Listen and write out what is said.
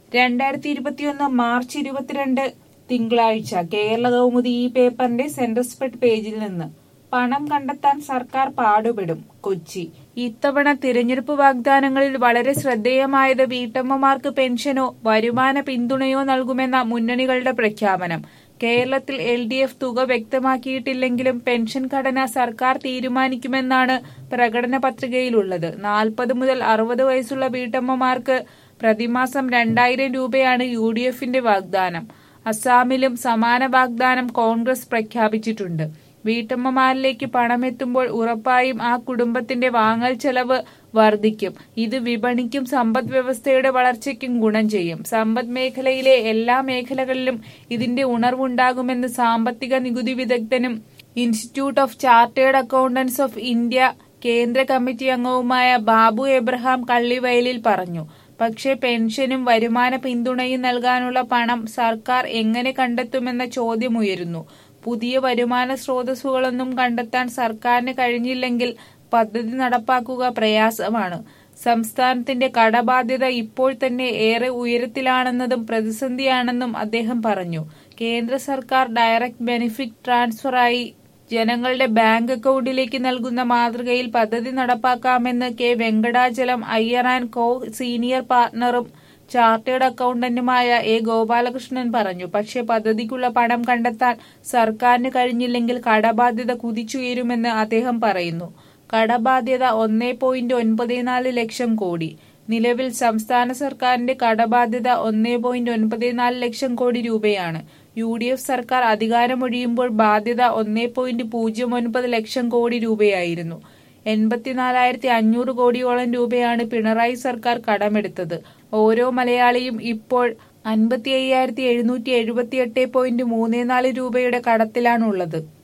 രണ്ടായിരത്തി ഇരുപത്തിയൊന്ന് മാർച്ച് ഇരുപത്തിരണ്ട് തിങ്കളാഴ്ച കേരള കൗമുദി ഈ പേപ്പറിന്റെ സെന്റർ സ്പ്രെഡ് പേജിൽ നിന്ന് പണം കണ്ടെത്താൻ സർക്കാർ പാടുപെടും കൊച്ചി ഇത്തവണ തിരഞ്ഞെടുപ്പ് വാഗ്ദാനങ്ങളിൽ വളരെ ശ്രദ്ധേയമായത് വീട്ടമ്മമാർക്ക് പെൻഷനോ വരുമാന പിന്തുണയോ നൽകുമെന്ന മുന്നണികളുടെ പ്രഖ്യാപനം കേരളത്തിൽ എൽ ഡി എഫ് തുക വ്യക്തമാക്കിയിട്ടില്ലെങ്കിലും പെൻഷൻ ഘടന സർക്കാർ തീരുമാനിക്കുമെന്നാണ് പ്രകടന പത്രികയിലുള്ളത് നാൽപ്പത് മുതൽ അറുപത് വയസ്സുള്ള വീട്ടമ്മമാർക്ക് പ്രതിമാസം രണ്ടായിരം രൂപയാണ് യു ഡി എഫിന്റെ വാഗ്ദാനം അസാമിലും സമാന വാഗ്ദാനം കോൺഗ്രസ് പ്രഖ്യാപിച്ചിട്ടുണ്ട് വീട്ടമ്മമാരിലേക്ക് പണമെത്തുമ്പോൾ ഉറപ്പായും ആ കുടുംബത്തിന്റെ വാങ്ങൽ ചെലവ് വർദ്ധിക്കും ഇത് വിപണിക്കും സമ്പദ് വ്യവസ്ഥയുടെ വളർച്ചയ്ക്കും ഗുണം ചെയ്യും സമ്പദ് മേഖലയിലെ എല്ലാ മേഖലകളിലും ഇതിന്റെ ഉണർവുണ്ടാകുമെന്ന് സാമ്പത്തിക നികുതി വിദഗ്ധനും institute of chartered accountants of India കേന്ദ്ര കമ്മിറ്റി അംഗവുമായ ബാബു എബ്രഹാം കള്ളിവയലിൽ പറഞ്ഞു പക്ഷേ പെൻഷനും വരുമാന പിന്തുണയും നൽകാനുള്ള പണം സർക്കാർ എങ്ങനെ കണ്ടെത്തുമെന്ന ചോദ്യമുയരുന്നു പുതിയ വരുമാന സ്രോതസ്സുകളൊന്നും കണ്ടെത്താൻ സർക്കാരിന് കഴിഞ്ഞില്ലെങ്കിൽ പദ്ധതി നടപ്പാക്കുക പ്രയാസമാണ് സംസ്ഥാനത്തിന്റെ കടബാധ്യത ഇപ്പോൾ തന്നെ ഏറെ ഉയരത്തിലാണെന്നതും പ്രതിസന്ധിയാണെന്നും അദ്ദേഹം പറഞ്ഞു കേന്ദ്ര സർക്കാർ ഡയറക്ട് ബെനിഫിറ്റ് ട്രാൻസ്ഫറായി ജനങ്ങളുടെ ബാങ്ക് അക്കൗണ്ടിലേക്ക് നൽകുന്ന മാതൃകയിൽ പദ്ധതി നടപ്പാക്കാമെന്ന് K Venkatachalam Iyer and co senior പാർട്ണറും ചാർട്ടേഡ് അക്കൗണ്ടന്റുമായ എ ഗോപാലകൃഷ്ണൻ പറഞ്ഞു പക്ഷേ പദ്ധതിക്കുള്ള പണം കണ്ടെത്താൻ സർക്കാരിന് കഴിഞ്ഞില്ലെങ്കിൽ കടബാധ്യത കുതിച്ചുയരുമെന്ന് അദ്ദേഹം പറയുന്നു കടബാധ്യത ഒന്നേ പോയിന്റ് ഒൻപത്തിനാല് ലക്ഷം കോടി നിലവിൽ സംസ്ഥാന സർക്കാരിന്റെ കടബാധ്യത ഒന്നേ പോയിന്റ് ഒൻപത്തിനാല് ലക്ഷം കോടി രൂപയാണ് യു ഡി എഫ് സർക്കാർ അധികാരമൊഴിയുമ്പോൾ ബാധ്യത ഒന്നേ പോയിന്റ് പൂജ്യം ഒൻപത് ലക്ഷം കോടി രൂപയായിരുന്നു എൺപത്തിനാലായിരത്തി അഞ്ഞൂറ് കോടിയോളം രൂപയാണ് പിണറായി സർക്കാർ കടമെടുത്തത് ഓരോ മലയാളിയും ഇപ്പോൾ അൻപത്തി അയ്യായിരത്തി എഴുന്നൂറ്റി എഴുപത്തിയെട്ട് പോയിന്റ് മൂന്ന് നാല് രൂപയുടെ കടത്തിലാണുള്ളത്